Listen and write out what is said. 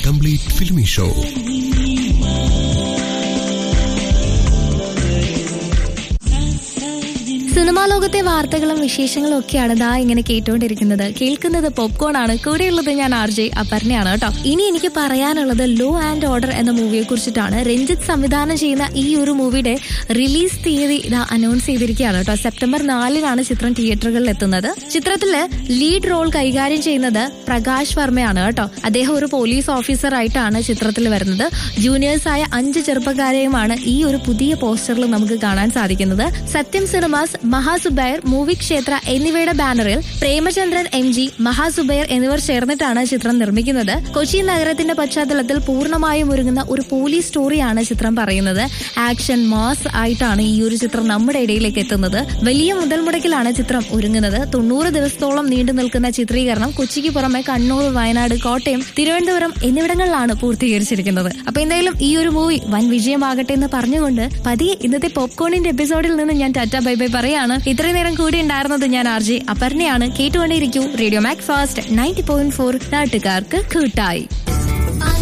complete filmi show cinema ലോകത്തെ വാർത്തകളും വിശേഷങ്ങളും ഒക്കെയാണ് ദാ ഇങ്ങനെ കേട്ടുകൊണ്ടിരിക്കുന്നത് കേൾക്കുന്നത് പോപ്കോൺ ആണ് കൂടെയുള്ളത് ഞാൻ ആർ ജെ അപർണയാണ് കേട്ടോ ഇനി എനിക്ക് പറയാനുള്ളത് ലോ ആൻഡ് ഓർഡർ എന്ന മൂവിയെ കുറിച്ചിട്ടാണ് രഞ്ജിത്ത് സംവിധാനം ചെയ്യുന്ന ഈ ഒരു മൂവിയുടെ റിലീസ് തീയതി ഇതാ അനൗൺസ് ചെയ്തിരിക്കുകയാണ് കേട്ടോ സെപ്റ്റംബർ നാലിനാണ് ചിത്രം തിയേറ്ററുകളിൽ എത്തുന്നത് ചിത്രത്തില് ലീഡ് റോൾ കൈകാര്യം ചെയ്യുന്നത് പ്രകാശ് വർമ്മയാണ് കേട്ടോ അദ്ദേഹം ഒരു പോലീസ് ഓഫീസർ ആയിട്ടാണ് ചിത്രത്തിൽ വരുന്നത് ജൂനിയേഴ്സായ അഞ്ച് ചെറുപ്പക്കാരെയുമാണ് ഈ ഒരു പുതിയ പോസ്റ്ററിൽ നമുക്ക് കാണാൻ സാധിക്കുന്നത് സത്യം സിനിമാസ് മഹാസുബൈർ മൂവി ക്ഷേത്ര എന്നിവയുടെ ബാനറിൽ പ്രേമചന്ദ്രൻ എം ജി മഹാസുബൈർ എന്നിവർ ചേർന്നിട്ടാണ് ചിത്രം നിർമ്മിക്കുന്നത് കൊച്ചി നഗരത്തിന്റെ പശ്ചാത്തലത്തിൽ പൂർണ്ണമായും ഒരുങ്ങുന്ന ഒരു പോലീസ് സ്റ്റോറിയാണ് ചിത്രം പറയുന്നത് ആക്ഷൻ മാസ് ആയിട്ടാണ് ഈ ഒരു ചിത്രം നമ്മുടെ ഇടയിലേക്ക് എത്തുന്നത് വലിയ മുതൽ മുടക്കിലാണ് ചിത്രം ഒരുങ്ങുന്നത് തൊണ്ണൂറ് ദിവസത്തോളം നീണ്ടു നിൽക്കുന്ന ചിത്രീകരണം കൊച്ചിക്ക് പുറമെ കണ്ണൂർ വയനാട് കോട്ടയം തിരുവനന്തപുരം എന്നിവിടങ്ങളിലാണ് പൂർത്തീകരിച്ചിരിക്കുന്നത് അപ്പൊ എന്തായാലും ഈ ഒരു മൂവി വൻ വിജയമാകട്ടെ എന്ന് പറഞ്ഞുകൊണ്ട് പതിയെ ഇന്നത്തെ പോപ്കോണിന്റെ എപ്പിസോഡിൽ നിന്ന് ഞാൻ ടാറ്റ ബൈ ബൈ പറയാണ് ഇത്രയും നേരം കൂടി ഉണ്ടായിരുന്നത് ഞാൻ ആർ ജെ അപർണയാണ് കേട്ടുകൊണ്ടേയിരിക്കൂ radio Macfast ninety point four നാട്ടുകാർക്ക് കൂട്ടായി